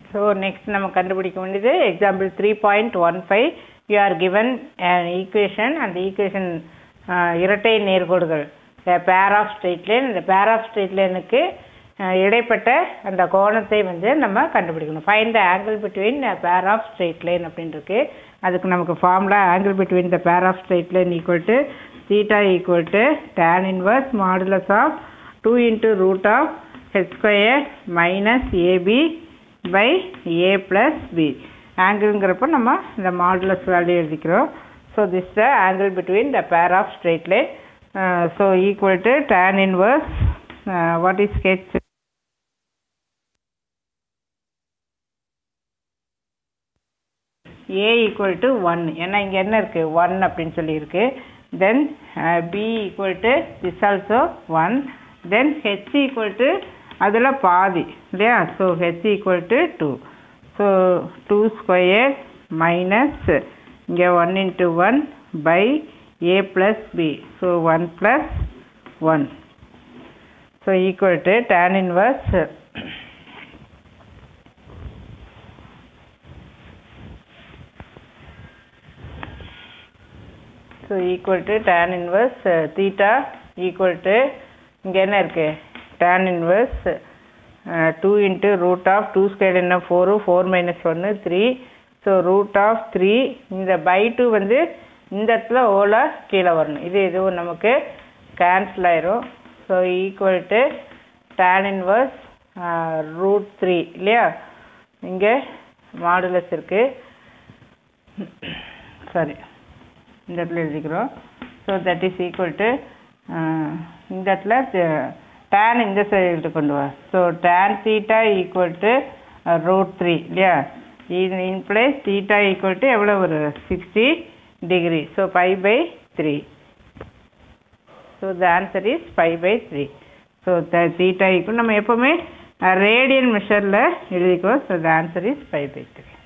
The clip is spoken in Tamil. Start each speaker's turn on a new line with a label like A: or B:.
A: ஸோ நெக்ஸ்ட் நம்ம கண்டுபிடிக்க வேண்டியது example three point one five you are given equation அந்த ஈக்குவேஷன் இரட்டை நேர்கோடுகள் பேர் ஆஃப் ஸ்ட்ரெயிட் லைன் இந்த பேர் ஆஃப் ஸ்ட்ரெயிட் லைனுக்கு இடைப்பட்ட அந்த கோணத்தை வந்து நம்ம கண்டுபிடிக்கணும் find the angle between pair of straight line அப்படின்னு இருக்கு அதுக்கு நமக்கு formula angle between the pair of straight line equal to theta equal to tan inverse modulus of two into root of H square minus AB by A plus B ஆங்கிள்ங்கிறப்ப நம்ம இந்த மாடுலஸ் வேல்யூ எழுதிக்கிறோம் so this the angle between the pair of straight line so equal to tan inverse what is H A equal to one ஏன்னா இங்கே என்ன இருக்குது ஒன் அப்படின்னு சொல்லியிருக்கு then B equal to this also one then H equal to அதில் பாதி இல்லையா so H equal to two so two square minus இங்கே one into one by A plus B so one plus one so equal to tan inverse so equal to tan inverse theta equal to இங்கே என்ன இருக்குது tan inverse two into root of two square என்ன ஃபோரு ஃபோர் மைனஸ் ஒன்று three so root of three இந்த பை டூ வந்து இந்த இடத்துல ஓல கீழே வரணும் இது இதுவும் நமக்கு கேன்சல் ஆயிரும் so equal to tan inverse root three இல்லையா இங்கே மாடுலஸ் இருக்குது சாரி இந்த இடத்துல எழுதிக்கிறோம் so that is equal to இந்த இடத்துல டேன் இந்த சைடு கொண்டு வா so tan theta equal to root three இல்லையா இது in place theta equal to எவ்வளோ ஒரு sixty degree so five by three so the answer is five by three so the theta equal நம்ம எப்போவுமே ரேடியன் மெஷரில் எழுதிக்குவோம் so the answer is five by three